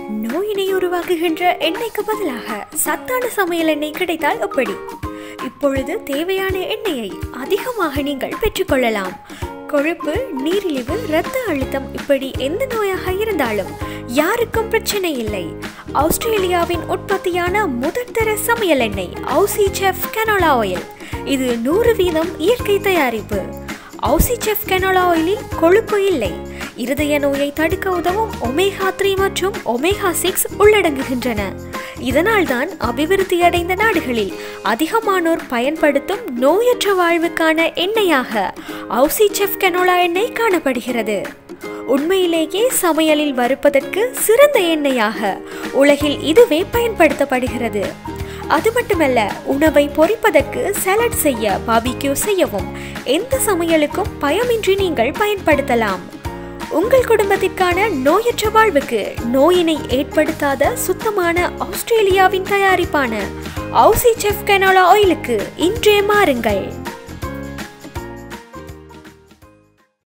நோயினை உருவாக்குகின்ற எண்ணெய்க்கு பதிலாக சத்தான சமையல் எண்ணெய் கிடைத்தால் எப்படி இப்பொழுது தேவையான எண்ணெயை அதிகமாக நீங்கள் பெற்றுக்கொள்ளலாம் கொழுப்பு நீரிழிவு இரத்த அழுத்தம் இப்படி எந்த நோயாக இருந்தாலும் யாருக்கும் பிரச்சனை இல்லை ஆஸ்திரேலியாவின் உற்பத்தியான முதற்தர சமையல் எண்ணெய் அவுசி செஃப் கனோலா ஆயில் இது நூறு வீதம் இயற்கை தயாரிப்பு அவுசி செஃப் கனோலா ஆயிலில் கொழுப்பு இல்லை இருதய நோயை தடுக்க உதவும் ஒமேகா த்ரீ மற்றும் ஒமேகா சிக்ஸ் உள்ளடங்குகின்றன இதனால்தான் அபிவிருத்தி அடைந்த நாடுகளில் அதிகமானோர் பயன்படுத்தும் நோயற்ற வாழ்வுக்கான எண்ணெயாக அவுசி செஃப் கனோலா எண்ணெய் காணப்படுகிறது உண்மையிலேயே சமையலில் வறுப்பதற்கு சிறந்த எண்ணெயாக உலகில் இதுவே பயன்படுத்தப்படுகிறது அது மட்டுமல்ல உணவை பொரிப்பதற்கு சலட் செய்ய பாபிக்யூ செய்யவும் எந்த சமையலுக்கும் பயமின்றி நீங்கள் பயன்படுத்தலாம் உங்கள் குடும்பத்திற்கான நோயற்ற வாழ்வுக்கு நோயினை ஏற்படுத்தாத சுத்தமான ஆஸ்திரேலியாவின் தயாரிப்பான அவுசி செஃப் கனோலா ஆயிலுக்கு இன்றே மாறுங்கள்